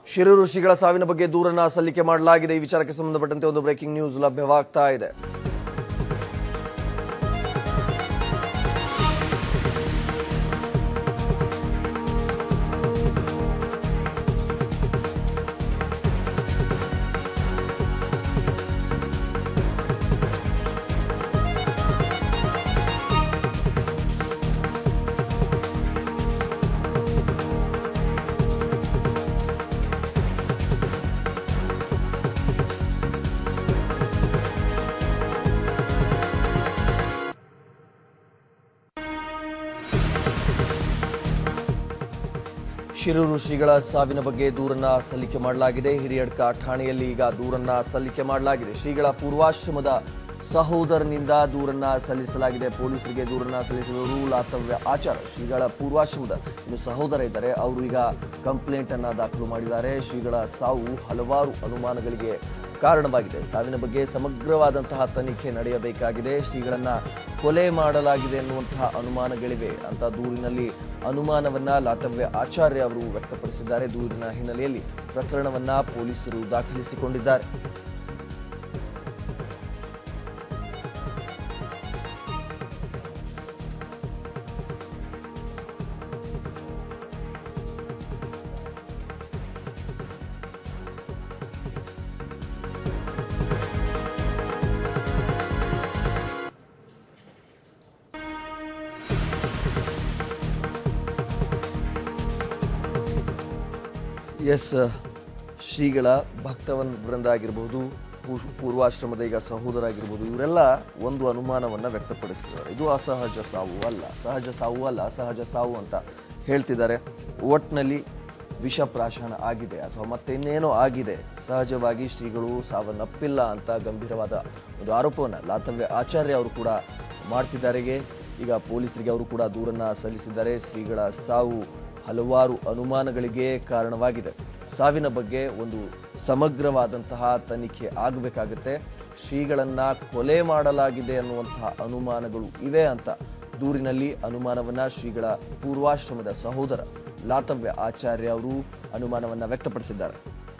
ಶಿರೂರು ಶ್ರೀಗಳ ಸಾವಿನ ಬಗ್ಗೆ ದೂರನ್ನ ಸಲ್ಲಿಕೆ ಮಾಡಲಾಗಿದೆ ಈ ವಿಚಾರಕ್ಕೆ ಸಂಬಂಧಪಟ್ಟಂತೆ ಒಂದು ಬ್ರೇಕಿಂಗ್ ನ್ಯೂಸ್ ಲಭ್ಯವಾಗ್ತಾ ಇದೆ ಶಿರೂರು ಶ್ರೀಗಳ ಸಾವಿನ ಬಗ್ಗೆ ದೂರನ್ನ ಸಲ್ಲಿಕೆ ಮಾಡಲಾಗಿದೆ ಹಿರಿಯಡ್ಕ ಠಾಣೆಯಲ್ಲಿ ಈಗ ದೂರನ್ನ ಸಲ್ಲಿಕೆ ಮಾಡಲಾಗಿದೆ ಶ್ರೀಗಳ ಪೂರ್ವಾಶ್ರಮದ ಸಹೋದರನಿಂದ ದೂರನ್ನ ಸಲ್ಲಿಸಲಾಗಿದೆ ಪೊಲೀಸರಿಗೆ ದೂರನ್ನ ಸಲ್ಲಿಸಿದವರು ಲಾತವ್ಯ ಆಚಾರ ಶ್ರೀಗಳ ಪೂರ್ವಾಶ್ರಮದ ಇನ್ನು ಸಹೋದರ ಇದ್ದಾರೆ ಅವರು ಈಗ ಕಂಪ್ಲೇಂಟ್ ಅನ್ನ ದಾಖಲು ಮಾಡಿದ್ದಾರೆ ಶ್ರೀಗಳ ಸಾವು ಹಲವಾರು ಅನುಮಾನಗಳಿಗೆ ಕಾರಣವಾಗಿದೆ ಸಾವಿನ ಬಗ್ಗೆ ಸಮಗ್ರವಾದಂತಹ ತನಿಖೆ ನಡೆಯಬೇಕಾಗಿದೆ ಶ್ರೀಗಳನ್ನ ಕೊಲೆ ಮಾಡಲಾಗಿದೆ ಎನ್ನುವಂತಹ ಅನುಮಾನಗಳಿವೆ ಅಂತ ದೂರಿನಲ್ಲಿ ಅನುಮಾನವನ್ನ ಲಾತವ್ಯ ಆಚಾರ್ಯ ಅವರು ವ್ಯಕ್ತಪಡಿಸಿದ್ದಾರೆ ದೂರಿನ ಹಿನ್ನೆಲೆಯಲ್ಲಿ ಪ್ರಕರಣವನ್ನ ಪೊಲೀಸರು ದಾಖಲಿಸಿಕೊಂಡಿದ್ದಾರೆ ಎಸ್ ಶ್ರೀಗಳ ಭಕ್ತವನ್ ವೃಂದ ಆಗಿರ್ಬೋದು ಪೂ- ಪೂರ್ವಾಶ್ರಮದ ಈಗ ಸಹೋದರ ಆಗಿರ್ಬೋದು ಇವರೆಲ್ಲ ಒಂದು ಅನುಮಾನವನ್ನ ವ್ಯಕ್ತಪಡಿಸಿದ್ದಾರೆ ಇದು ಅಸಹಜ ಸಾವು ಅಲ್ಲ ಸಹಜ ಸಾವು ಅಲ್ಲ ಅಸಹಜ ಸಾವು ಅಂತ ಹೇಳ್ತಿದ್ದಾರೆ ಒಟ್ನಲ್ಲಿ ವಿಷಪ್ರಾಶನ ಆಗಿದೆ ಅಥವಾ ಮತ್ತೆ ಇನ್ನೇನೋ ಆಗಿದೆ ಸಹಜವಾಗಿ ಶ್ರೀಗಳು ಸಾವನ್ನಪ್ಪಿಲ್ಲ ಅಂತ ಗಂಭೀರವಾದ ಒಂದು ಆರೋಪವನ್ನು ಲಾತವ್ಯ ಆಚಾರ್ಯ ಅವರು ಕೂಡ ಮಾಡ್ತಿದ್ದಾರೆ ಈಗ ಪೊಲೀಸರಿಗೆ ಅವರು ಕೂಡ ದೂರನ್ನ ಸಲ್ಲಿಸಿದ್ದಾರೆ ಶ್ರೀಗಳ ಸಾವು ಹಲವಾರು ಅನುಮಾನಗಳಿಗೆ ಕಾರಣವಾಗಿದೆ ಸಾವಿನ ಬಗ್ಗೆ ಒಂದು ಸಮಗ್ರವಾದಂತಹ ತನಿಖೆ ಆಗಬೇಕಾಗುತ್ತೆ ಶ್ರೀಗಳನ್ನ ಕೊಲೆ ಮಾಡಲಾಗಿದೆ ಅನ್ನುವಂತಹ ಅನುಮಾನಗಳು ಇವೆ ಅಂತ ದೂರಿನಲ್ಲಿ ಅನುಮಾನವನ್ನ ಶ್ರೀಗಳ ಪೂರ್ವಾಶ್ರಮದ ಸಹೋದರ ಲಾತವ್ಯ ಆಚಾರ್ಯ ಅವರು ಅನುಮಾನವನ್ನ ವ್ಯಕ್ತಪಡಿಸಿದ್ದಾರೆ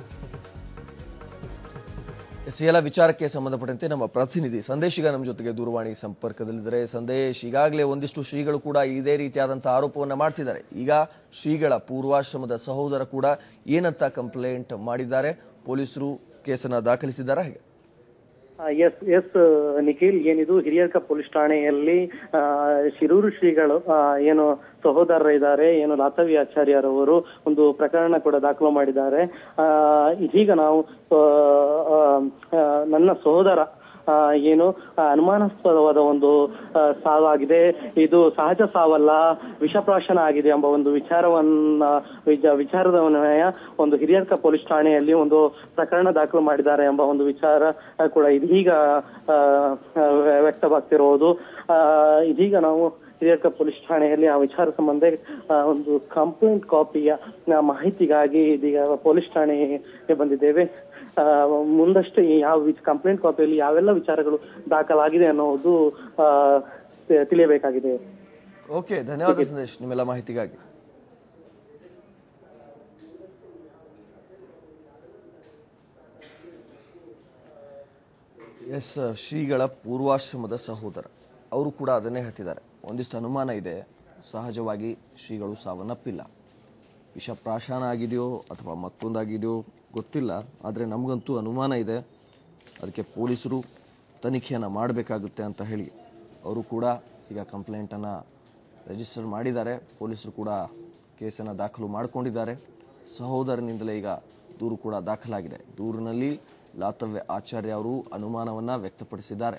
ಎಸ್ ಈ ಎಲ್ಲ ವಿಚಾರಕ್ಕೆ ಸಂಬಂಧಪಟ್ಟಂತೆ ನಮ್ಮ ಪ್ರತಿನಿಧಿ ಸಂದೇಶ್ ಈಗ ನಮ್ಮ ಜೊತೆಗೆ ದೂರವಾಣಿ ಸಂಪರ್ಕದಲ್ಲಿದ್ದಾರೆ ಸಂದೇಶ್ ಈಗಾಗಲೇ ಒಂದಿಷ್ಟು ಶ್ರೀಗಳು ಕೂಡ ಇದೇ ರೀತಿಯಾದಂತಹ ಆರೋಪವನ್ನ ಮಾಡ್ತಿದ್ದಾರೆ ಈಗ ಶ್ರೀಗಳ ಪೂರ್ವಾಶ್ರಮದ ಸಹೋದರ ಕೂಡ ಏನಂತ ಕಂಪ್ಲೇಂಟ್ ಮಾಡಿದ್ದಾರೆ ಪೊಲೀಸರು ಕೇಸನ್ನ ದಾಖಲಿಸಿದ್ದಾರಾ ಹೇಗೆ ಎಸ್ ಎಸ್ ನಿಖಿಲ್ ಏನಿದು ಹಿರಿಯರ್ಕ ಪೊಲೀಸ್ ಠಾಣೆಯಲ್ಲಿ ಆ, ಶಿರೂರು ಶ್ರೀಗಳು ಆ, ಏನು ಸಹೋದರರು ಇದ್ದಾರೆ ಏನು ಲಾತವಿ ಆಚಾರ್ಯರವರು ಒಂದು ಪ್ರಕರಣ ಕೂಡ ದಾಖಲು ಮಾಡಿದ್ದಾರೆ ಆ, ಇದೀಗ ನಾವು ಆ, ಆ, ಆ, ನನ್ನ ಸಹೋದರ ಆ, ಏನು ಆ, ಅನುಮಾನಾಸ್ಪದವಾದ ಒಂದು ಆ, ಸಾವಾಗಿದೆ ಇದು ಸಹಜ ಸಾವಲ್ಲ ವಿಷಪ್ರಾಶನ ಆಗಿದೆ ಎಂಬ ಒಂದು ವಿಚಾರವನ್ನ ವಿಚ- ವಿಚಾರದ ಅನ್ವಯ ಒಂದು ಹಿರಿಯರ್ಕ ಪೊಲೀಸ್ ಠಾಣೆಯಲ್ಲಿ ಒಂದು ಪ್ರಕರಣ ದಾಖಲು ಮಾಡಿದ್ದಾರೆ ಎಂಬ ಒಂದು ವಿಚಾರ ಆ, ಕೂಡ ಇದೀಗ ಆ, ಆ, ವ್ಯಕ್ತವಾಗ್ತಿರೋದು ಆ, ಇದೀಗ ನಾವು ಹಿರಿಯರ್ಕ ಪೊಲೀಸ್ ಠಾಣೆಯಲ್ಲಿ ಆ ವಿಚಾರ ಸಂಬಂಧ ಆ, ಒಂದು ಕಂಪ್ಲೇಂಟ್ ಕಾಪಿಯ ಆ, ಮಾಹಿತಿಗಾಗಿ ಇದೀಗ ಪೊಲೀಸ್ ಠಾಣೆಗೆ ಬಂದಿದ್ದೇವೆ ಆ, ಮುಂದಷ್ಟೇ ಈ ಯಾವ ಕಂಪ್ಲೇಂಟ್ ಕಾಪಿಯಲ್ಲಿ ಯಾವೆಲ್ಲ ವಿಚಾರಗಳು ದಾಖಲಾಗಿದೆ ಅನ್ನೋದು ಆ, ತಿ- ತಿಳಿಯಬೇಕಾಗಿದೆ ಓಕೆ ಧನ್ಯವಾದ ಸಂದೇಶ್ ನಿಮ್ಮೆಲ್ಲ ಮಾಹಿತಿಗಾಗಿ ಎಸ್ ಶ್ರೀಗಳ ಪೂರ್ವಾಶ್ರಮದ ಸಹೋದರ ಅವರು ಕೂಡ ಅದನ್ನೇ ಹೇಳ್ತಿದ್ದಾರೆ ಒಂದಿಷ್ಟು ಅನುಮಾನ ಇದೆ ಸಹಜವಾಗಿ ಶ್ರೀಗಳು ಸಾವನ್ನಪ್ಪಿಲ್ಲ ವಿಷಪ್ರಾಶನ ಆಗಿದೆಯೋ ಅಥವಾ ಮತ್ತೊಂದಾಗಿದೆಯೋ ಗೊತ್ತಿಲ್ಲ ಆದರೆ ನಮಗಂತೂ ಅನುಮಾನ ಇದೆ ಅದಕ್ಕೆ ಪೊಲೀಸರು ತನಿಖೆಯನ್ನು ಮಾಡಬೇಕಾಗುತ್ತೆ ಅಂತ ಹೇಳಿ ಅವರು ಕೂಡ ಈಗ ಕಂಪ್ಲೇಂಟನ್ನು ರಿಜಿಸ್ಟರ್ ಮಾಡಿದ್ದಾರೆ ಪೊಲೀಸರು ಕೂಡ ಕೇಸನ್ನು ದಾಖಲು ಮಾಡಿಕೊಂಡಿದ್ದಾರೆ ಸಹೋದರನಿಂದಲೇ ಈಗ ದೂರು ಕೂಡ ದಾಖಲಾಗಿದೆ ದೂರಿನಲ್ಲಿ ಲಾತವ್ಯ ಆಚಾರ್ಯ ಅವರು ಅನುಮಾನವನ್ನು ವ್ಯಕ್ತಪಡಿಸಿದ್ದಾರೆ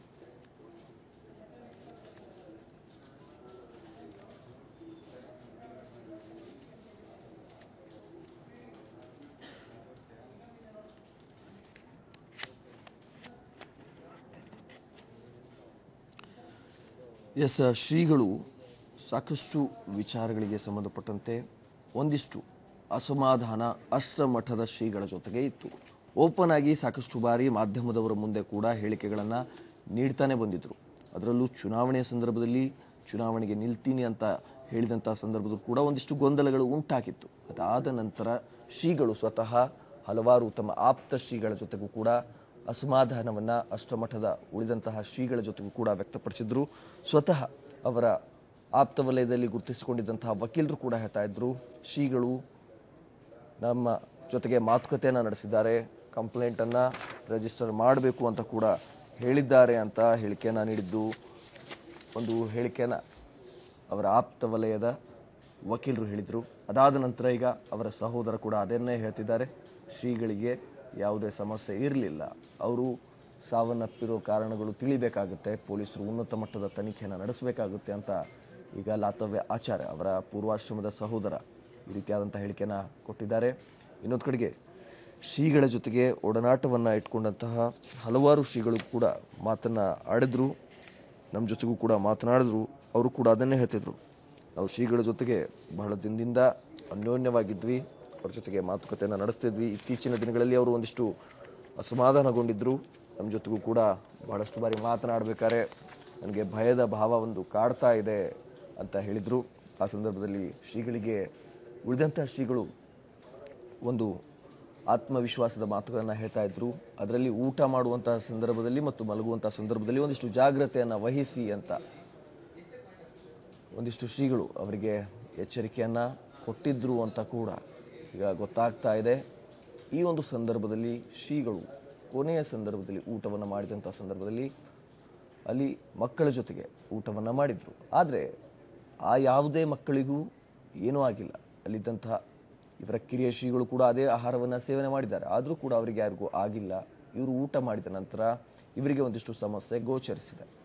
ಎಸ್ ಶ್ರೀಗಳು ಸಾಕಷ್ಟು ವಿಚಾರಗಳಿಗೆ ಸಂಬಂಧಪಟ್ಟಂತೆ ಒಂದಿಷ್ಟು ಅಸಮಾಧಾನ ಅಷ್ಟಮಠದ ಶ್ರೀಗಳ ಜೊತೆಗೆ ಇತ್ತು ಓಪನ್ ಆಗಿ ಸಾಕಷ್ಟು ಬಾರಿ ಮಾಧ್ಯಮದವರ ಮುಂದೆ ಕೂಡ ಹೇಳಿಕೆಗಳನ್ನು ನೀಡ್ತಾನೆ ಬಂದಿದ್ದರು ಅದರಲ್ಲೂ ಚುನಾವಣೆಯ ಸಂದರ್ಭದಲ್ಲಿ ಚುನಾವಣೆಗೆ ನಿಲ್ತೀನಿ ಅಂತ ಹೇಳಿದಂಥ ಸಂದರ್ಭದಲ್ಲೂ ಕೂಡ ಒಂದಿಷ್ಟು ಗೊಂದಲಗಳು ಉಂಟಾಗಿತ್ತು ಅದಾದ ನಂತರ ಶ್ರೀಗಳು ಸ್ವತಃ ಹಲವಾರು ತಮ್ಮ ಆಪ್ತ ಶ್ರೀಗಳ ಜೊತೆಗೂ ಕೂಡ ಅಸಮಾಧಾನವನ್ನ ಅಷ್ಟಮಠದ ಉಳಿದಂತಹ ಶ್ರೀಗಳ ಜೊತೆಗೂ ಕೂಡ ವ್ಯಕ್ತಪಡಿಸಿದ್ರು ಸ್ವತಃ ಅವರ ಆಪ್ತ ವಲಯದಲ್ಲಿ ಗುರುತಿಸಿಕೊಂಡಿದ್ದಂತಹ ವಕೀಲರು ಕೂಡ ಹೇಳ್ತಾ ಇದ್ರು ಶ್ರೀಗಳು ನಮ್ಮ ಜೊತೆಗೆ ಮಾತುಕತೆಯನ್ನು ನಡೆಸಿದ್ದಾರೆ ಕಂಪ್ಲೇಂಟನ್ನು ರಿಜಿಸ್ಟರ್ ಮಾಡಬೇಕು ಅಂತ ಕೂಡ ಹೇಳಿದ್ದಾರೆ ಅಂತ ಹೇಳಿಕೆಯನ್ನು ನೀಡಿದ್ದು ಒಂದು ಹೇಳಿಕೆಯನ್ನು ಅವರ ಆಪ್ತ ವಲಯದ ವಕೀಲರು ಹೇಳಿದರು ಅದಾದ ನಂತರ ಈಗ ಅವರ ಸಹೋದರ ಕೂಡ ಅದನ್ನೇ ಹೇಳ್ತಿದ್ದಾರೆ ಶ್ರೀಗಳಿಗೆ ಯಾವುದೇ ಸಮಸ್ಯೆ ಇರಲಿಲ್ಲ ಅವರು ಸಾವನ್ನಪ್ಪಿರೋ ಕಾರಣಗಳು ತಿಳಿಬೇಕಾಗುತ್ತೆ ಪೊಲೀಸರು ಉನ್ನತ ಮಟ್ಟದ ತನಿಖೆಯನ್ನು ನಡೆಸಬೇಕಾಗುತ್ತೆ ಅಂತ ಈಗ ಲಾತವ್ಯ ಆಚಾರ್ಯ ಅವರ ಪೂರ್ವಾಶ್ರಮದ ಸಹೋದರ ಈ ರೀತಿಯಾದಂಥ ಹೇಳಿಕೆಯನ್ನು ಕೊಟ್ಟಿದ್ದಾರೆ ಇನ್ನೊಂದು ಕಡೆಗೆ ಶ್ರೀಗಳ ಜೊತೆಗೆ ಒಡನಾಟವನ್ನು ಇಟ್ಕೊಂಡಂತಹ ಹಲವಾರು ಶ್ರೀಗಳು ಕೂಡ ಮಾತನ್ನು ಆಡಿದ್ರು ನಮ್ಮ ಜೊತೆಗೂ ಕೂಡ ಮಾತನಾಡಿದ್ರು ಅವರು ಕೂಡ ಅದನ್ನೇ ಹೇಳ್ತಿದ್ರು ನಾವು ಶ್ರೀಗಳ ಜೊತೆಗೆ ಬಹಳ ದಿನದಿಂದ ಅನ್ಯೋನ್ಯವಾಗಿದ್ವಿ ಅವ್ರ ಜೊತೆಗೆ ಮಾತುಕತೆಯನ್ನು ನಡೆಸ್ತಿದ್ವಿ ಇತ್ತೀಚಿನ ದಿನಗಳಲ್ಲಿ ಅವರು ಒಂದಿಷ್ಟು ಅಸಮಾಧಾನಗೊಂಡಿದ್ದರು ನಮ್ಮ ಜೊತೆಗೂ ಕೂಡ ಬಹಳಷ್ಟು ಬಾರಿ ಮಾತನಾಡಬೇಕಾದ್ರೆ ನನಗೆ ಭಯದ ಭಾವ ಒಂದು ಕಾಡ್ತಾ ಇದೆ ಅಂತ ಹೇಳಿದರು ಆ ಸಂದರ್ಭದಲ್ಲಿ ಶ್ರೀಗಳಿಗೆ ಉಳಿದಂಥ ಶ್ರೀಗಳು ಒಂದು ಆತ್ಮವಿಶ್ವಾಸದ ಮಾತುಗಳನ್ನು ಹೇಳ್ತಾ ಇದ್ರು ಅದರಲ್ಲಿ ಊಟ ಮಾಡುವಂತಹ ಸಂದರ್ಭದಲ್ಲಿ ಮತ್ತು ಮಲಗುವಂತಹ ಸಂದರ್ಭದಲ್ಲಿ ಒಂದಿಷ್ಟು ಜಾಗ್ರತೆಯನ್ನು ವಹಿಸಿ ಅಂತ ಒಂದಿಷ್ಟು ಶ್ರೀಗಳು ಅವರಿಗೆ ಎಚ್ಚರಿಕೆಯನ್ನು ಕೊಟ್ಟಿದ್ರು ಅಂತ ಕೂಡ ಈಗ ಗೊತ್ತಾಗ್ತಾ ಇದೆ ಈ ಒಂದು ಸಂದರ್ಭದಲ್ಲಿ ಶ್ರೀಗಳು ಕೊನೆಯ ಸಂದರ್ಭದಲ್ಲಿ ಊಟವನ್ನು ಮಾಡಿದಂಥ ಸಂದರ್ಭದಲ್ಲಿ ಅಲ್ಲಿ ಮಕ್ಕಳ ಜೊತೆಗೆ ಊಟವನ್ನು ಮಾಡಿದರು ಆದರೆ ಆ ಯಾವುದೇ ಮಕ್ಕಳಿಗೂ ಏನೂ ಆಗಿಲ್ಲ ಅಲ್ಲಿದ್ದಂತಹ ಇವರ ಕಿರಿಯ ಶ್ರೀಗಳು ಕೂಡ ಅದೇ ಆಹಾರವನ್ನು ಸೇವನೆ ಮಾಡಿದ್ದಾರೆ ಆದರೂ ಕೂಡ ಅವರಿಗೆ ಯಾರಿಗೂ ಆಗಿಲ್ಲ ಇವರು ಊಟ ಮಾಡಿದ ನಂತರ ಇವರಿಗೆ ಒಂದಿಷ್ಟು ಸಮಸ್ಯೆ ಗೋಚರಿಸಿದೆ